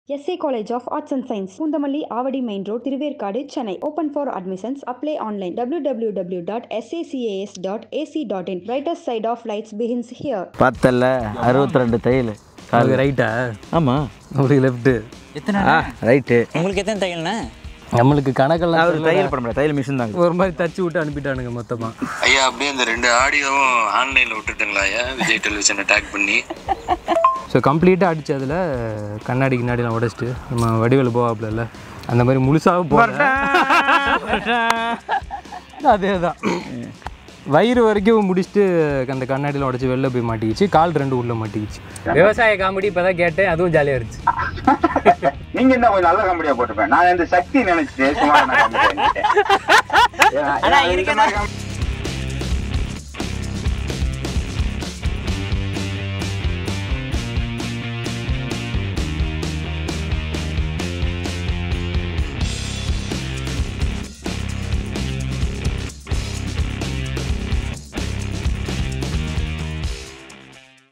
S A college of arts and science Poonamallee Avadi main road Thiruverkadu Chennai open for admissions apply online W W W dot SACAS dot AC dot in writer side of lights begins here பார்த்தல அறுபத்தி ரெண்டு தையல் உங்களுக்கு ரைட்டா ஆமாம் உங்களுக்கு left எத்தனை ஆ right உங்களுக்கு எத்தனை தையல்ண்ணே நம்மளுக்கு கணக்கெல்லாம் அவர் தையல் பண்ண முடியாது தையல் மிஷின் தாங்க ஒரு மாதிரி தச்சு விட்டு அனுப்பிட்டானுங்க மொத்தமாக ஐயா அப்படியே இந்த ரெண்டு ஆடியோவும் ஆன்லைன்ல விட்டுட்டுங்களா ஐயா விஜய் டெலிவிஷனை டேக் பண்ணி ஸோ கம்ப்ளீட்டாக அடிச்சு அதில் கண்ணாடி கிண்ணாடிலாம் உடச்சிட்டு நம்ம வடிவேல் போவாப்புல அந்த மாதிரி முழுசாக போகிறேன் அதே தான் வயிறு வரைக்கும் முடிச்சுட்டு அந்த கண்ணாடியில் உடச்சி வெளில போய் மாட்டிக்கிச்சு கால் ரெண்டு உள்ள மாட்டிக்கிச்சு விவசாய காமெடி இப்போ தான் கேட்டேன் அதுவும் ஜாலியாக இருந்துச்சு நீங்க என்ன கொஞ்சம் நல்ல காமெடியா போட்டுப்பேன் நான் இந்த சக்தி நினைச்சிட்டு சும்மா நான் comedy பண்ணிட்டேன். ஏன்னா- ஏன்னா இந்த மாதிரி comedy-